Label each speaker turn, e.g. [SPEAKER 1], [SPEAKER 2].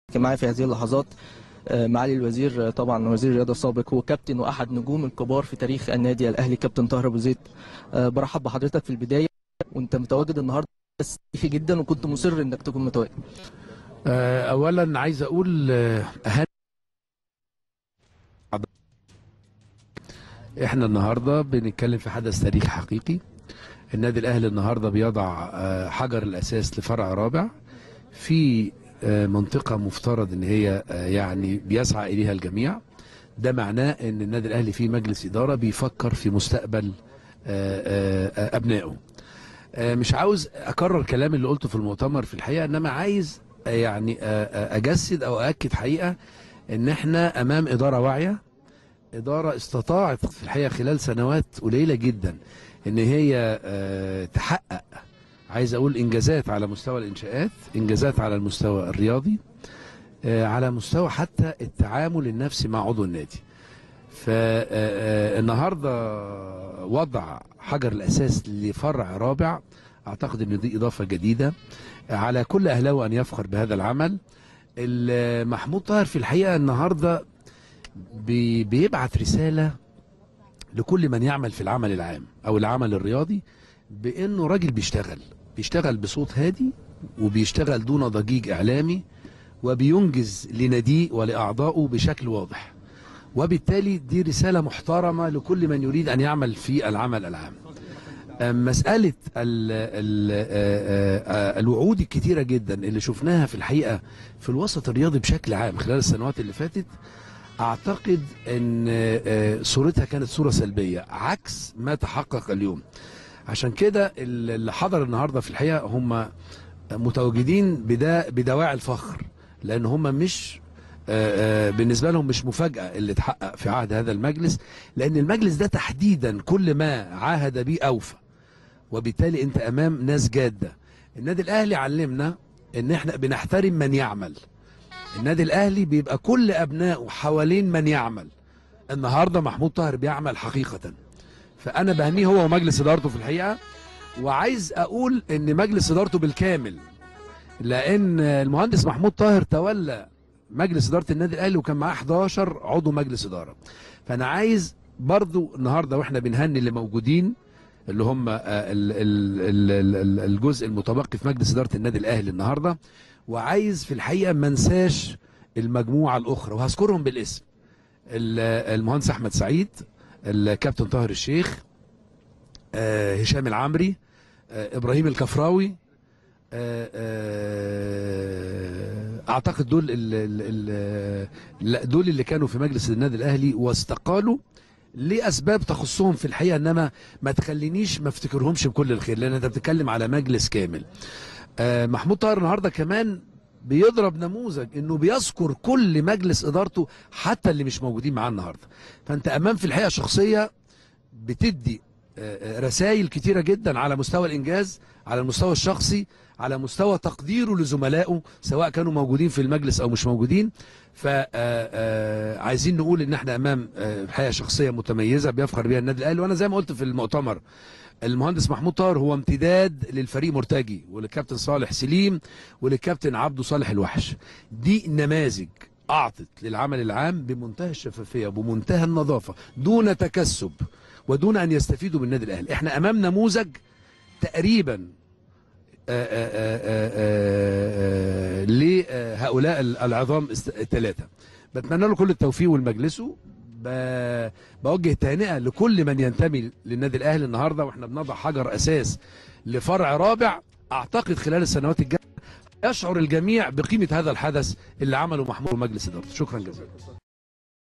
[SPEAKER 1] كان معايا في هذه اللحظات آه، معالي الوزير آه، طبعا وزير الرياضه السابق هو كابتن واحد نجوم الكبار في تاريخ النادي الاهلي كابتن طاهر ابو زيد آه، برحب بحضرتك في البدايه وانت متواجد النهارده بس تاريخي جدا وكنت مصر انك تكون متواجد
[SPEAKER 2] آه، اولا عايز اقول آه، أهل احنا النهارده بنتكلم في حدث تاريخي حقيقي النادي الاهلي النهارده بيضع آه، حجر الاساس لفرع رابع في آه، منطقه مفترض ان هي آه، يعني بيسعى اليها الجميع ده معناه ان النادي الاهلي فيه مجلس اداره بيفكر في مستقبل آه، آه، آه، ابنائه آه، مش عاوز اكرر كلام اللي قلته في المؤتمر في الحقيقه انما عايز آه، يعني آه، آه، اجسد او ااكد حقيقه ان احنا امام اداره واعيه اداره استطاعت في الحقيقه خلال سنوات قليله جدا ان هي آه، تحقق عايز اقول انجازات على مستوى الانشاءات انجازات على المستوى الرياضي آه، على مستوى حتى التعامل النفسي مع عضو النادي فالنهارده وضع حجر الاساس لفرع رابع اعتقد ان دي اضافه جديده على كل اهلاوي ان يفخر بهذا العمل ال- محمود طاهر في الحقيقه النهارده بي- بيبعت رساله لكل من يعمل في العمل العام او العمل الرياضي بانه راجل بيشتغل بيشتغل بصوت هادي وبيشتغل دون ضجيج اعلامي وبينجز لناديه ولاعضائه بشكل واضح وبالتالي دي رساله محترمه لكل من يريد ان يعمل في العمل العام أم مسألة ال ال آه، آه، الوعود الكتيرة جدا اللي شفناها في الحقيقة في الوسط الرياضي بشكل عام خلال السنوات اللي فاتت أعتقد أن آه، صورتها كانت صورة سلبية عكس ما تحقق اليوم عشان كده اللي حضر النهاردة في الحقيقة هم متواجدين بدا بدواعي الفخر لأن هم مش آه، آه، بالنسبة لهم مش مفاجأة اللي اتحقق في عهد هذا المجلس لأن المجلس ده تحديدا كل ما عاهد به أوفى وبالتالي انت امام ناس جاده النادي الاهلي علمنا ان احنا بنحترم من يعمل النادي الاهلي بيبقى كل ابنائه حوالين من يعمل النهارده محمود طاهر بيعمل حقيقه فانا بهنيه هو ومجلس ادارته في الحقيقه وعايز اقول ان مجلس ادارته بالكامل لان المهندس محمود طاهر تولى مجلس اداره النادي الاهلي وكان معاه 11 عضو مجلس اداره فانا عايز برضو النهارده واحنا بنهني اللي موجودين اللي هم آه، ال- ال- ال- ال- الجزء المتبقي في مجلس اداره النادي الاهلي النهارده وعايز في الحقيقه ما انساش المجموعه الاخرى وهذكرهم بالاسم ال- المهندس احمد سعيد الكابتن طاهر الشيخ آه، هشام العمري آه، ابراهيم الكفراوي آه، آه، اعتقد دول ال ال ال لا، دول اللي كانوا في مجلس النادي الاهلي واستقالوا لاسباب تخصهم في الحقيقه انما ما تخلينيش ما افتكرهمش بكل الخير لان انت بتتكلم على مجلس كامل آه، محمود طاهر النهارده كمان بيضرب نموذج انه بيذكر كل مجلس ادارته حتى اللي مش موجودين معاه النهارده فانت امام في الحقيقه شخصيه بتدي رسائل كتيره جدا على مستوى الانجاز على المستوى الشخصي على مستوى تقديره لزملائه سواء كانوا موجودين في المجلس او مش موجودين فعايزين نقول ان احنا امام آه، الحقيقه شخصيه متميزه بيفخر بها النادي الاهلي وانا زي ما قلت في المؤتمر المهندس محمود طاهر هو امتداد للفريق مرتجي وللكابتن صالح سليم وللكابتن عبده صالح الوحش دي نماذج اعطت للعمل العام بمنتهى الشفافيه وبمنتهى النظافه دون تكسب ودون ان يستفيدوا من النادي الاهلي احنا امام نموذج تقريبا آه، آه، آه، آه، آه، لهؤلاء العظام الس- الثلاثه بتمنى له كل التوفيق والمجلسه ب- بوجه تهنئه لكل من ينتمي للنادي الاهلي النهارده واحنا بنضع حجر اساس لفرع رابع اعتقد خلال السنوات الجايه يشعر الجميع بقيمه هذا الحدث اللي عمله محمود ومجلس ادارته شكرا جزيلا